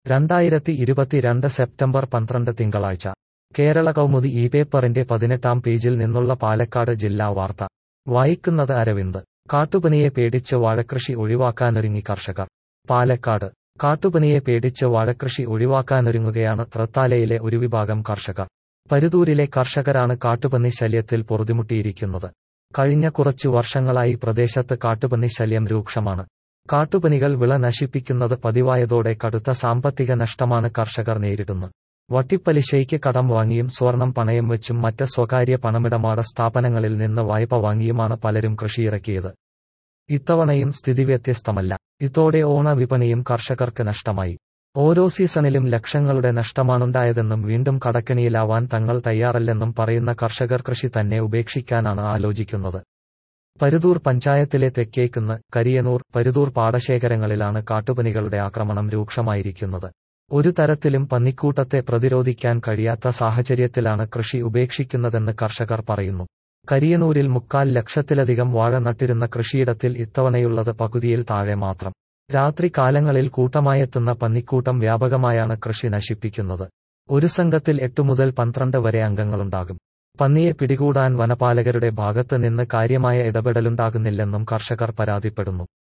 രണ്ടായിരത്തി ഇരുപത്തിരണ്ട് സെപ്റ്റംബർ പന്ത്രണ്ട് തിങ്കളാഴ്ച കേരള കൗമുദി ഈ പേപ്പറിന്റെ പതിനെട്ടാം പേജിൽ നിന്നുള്ള പാലക്കാട് ജില്ലാ വാർത്ത വായിക്കുന്നത് അരവിന്ദ് കാട്ടുപനിയെ പേടിച്ച് വാഴക്കൃഷി ഒഴിവാക്കാനൊരുങ്ങി കർഷകർ പാലക്കാട് കാട്ടുപനിയെ പേടിച്ച് വാഴക്കൃഷി ഒഴിവാക്കാനൊരുങ്ങുകയാണ് തൃത്താലയിലെ ഒരു വിഭാഗം കർഷകർ പരുതൂരിലെ കർഷകരാണ് കാട്ടുപന്നി ശല്യത്തിൽ പൊറുതിമുട്ടിയിരിക്കുന്നത് കഴിഞ്ഞ കുറച്ചു വർഷങ്ങളായി പ്രദേശത്ത് കാട്ടുപന്നി ശല്യം രൂക്ഷമാണ് കാട്ടുപനികൾ വിള നശിപ്പിക്കുന്നത് പതിവായതോടെ കടുത്ത സാമ്പത്തിക നഷ്ടമാണ് കർഷകർ നേരിടുന്നത് വട്ടിപ്പലിശയ്ക്ക് കടം വാങ്ങിയും സ്വർണം പണയം വെച്ചും മറ്റ് സ്വകാര്യ പണമിടപാട് സ്ഥാപനങ്ങളിൽ നിന്ന് വായ്പ വാങ്ങിയുമാണ് പലരും കൃഷിയിറക്കിയത് ഇത്തവണയും സ്ഥിതി വ്യത്യസ്തമല്ല ഇതോടെ ഓണവിപണിയും കർഷകർക്ക് നഷ്ടമായി ഓരോ സീസണിലും ലക്ഷങ്ങളുടെ നഷ്ടമാണുണ്ടായതെന്നും വീണ്ടും കടക്കെണിയിലാവാൻ തങ്ങൾ തയ്യാറല്ലെന്നും പറയുന്ന കർഷകർ കൃഷി തന്നെ ഉപേക്ഷിക്കാനാണ് ആലോചിക്കുന്നത് പരുതൂർ പഞ്ചായത്തിലെ തെക്കേക്കുന്ന് കരിയനൂർ പരുതൂർ പാടശേഖരങ്ങളിലാണ് കാട്ടുപനികളുടെ ആക്രമണം രൂക്ഷമായിരിക്കുന്നത് ഒരു തരത്തിലും പന്നിക്കൂട്ടത്തെ പ്രതിരോധിക്കാൻ കഴിയാത്ത സാഹചര്യത്തിലാണ് കൃഷി ഉപേക്ഷിക്കുന്നതെന്ന് കർഷകർ പറയുന്നു കരിയനൂരിൽ മുക്കാൽ ലക്ഷത്തിലധികം വാഴ നട്ടിരുന്ന കൃഷിയിടത്തിൽ ഇത്തവണയുള്ളത് പകുതിയിൽ താഴെ മാത്രം രാത്രി കാലങ്ങളിൽ കൂട്ടമായെത്തുന്ന പന്നിക്കൂട്ടം വ്യാപകമായാണ് കൃഷി നശിപ്പിക്കുന്നത് ഒരു സംഘത്തിൽ എട്ടു മുതൽ പന്ത്രണ്ട് വരെ അംഗങ്ങളുണ്ടാകും പന്നിയെ പിടികൂടാൻ വനപാലകരുടെ ഭാഗത്ത് നിന്ന് കാര്യമായ ഇടപെടലുണ്ടാകുന്നില്ലെന്നും കർഷകർ പരാതിപ്പെടുന്നു